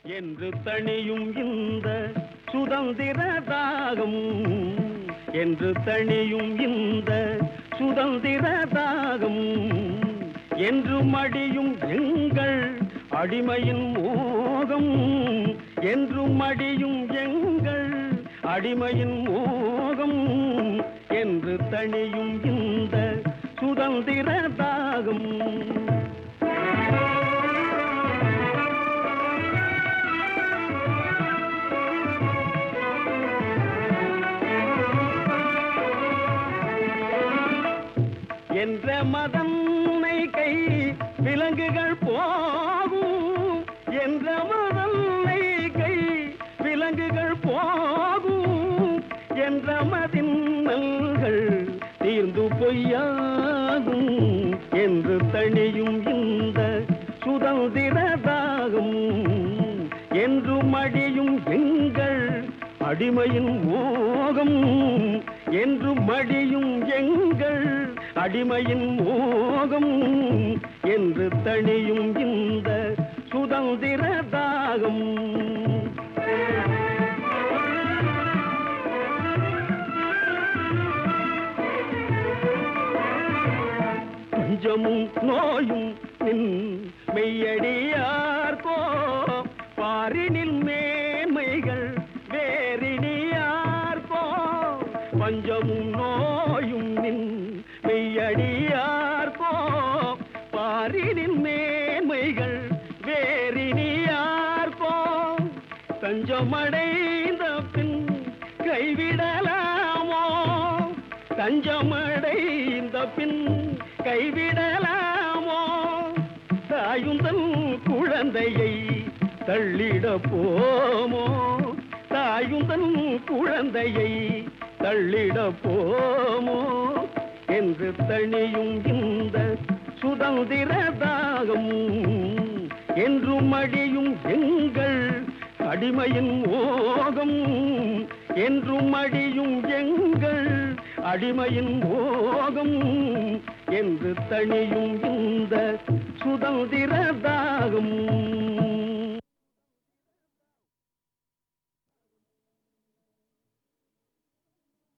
என்று தணியும் இந்த சுதந்திர தாகம் என்று தணியும் இந்த சுதந்திர தாகம் என்று மடியும் எங்கள் அடிமையின் மோகம் என்று மடியும் எங்கள் அடிமையின் மோகம் என்று தணியும் இந்த சுதந்திர தாகம் என்ற மதன்னை கை விலங்குகள் போகும் என்ற மதன்னை கை விலங்குகள் போகும் என்ற மதின்னல்கள் தீர்ந்து பொய்யாகும் என்று தணியும் இந்த சுதந்திர தாகம் என்று மடியும் எங்கள் அடிமையின் மோகம் என்று மடியும் எங்கள் அடிமையின் மோகம் என்று தணியும் இந்த சுதந்திர தாகம் பஞ்சமும் நோயும் நின் மெய்யடியார்கோ பாரினில் மேன்மைகள் வேறினியார்கோ பஞ்சமும் நோயும் நின் மெய்யடியார்கோ பாரினில் மேன்மைகள் வேறினியார்கோ தஞ்சமடைந்த பின் கைவிடலாமோ தஞ்சமடைந்த பின் கைவிடலாமோ தாயுந்தன் குழந்தையை தள்ளிட போமோ தாயுந்தன் குழந்தையை தள்ளிட போமோ என்று தணியும் இந்த சுதந்திர தாகம் என்று மடியும் எங்கள் அடிமையின் மோகம் என்றும் அடியும் எங்கள் அடிமையின் மோகம் என்று தணியும் இந்த சுதந்திர தாகம்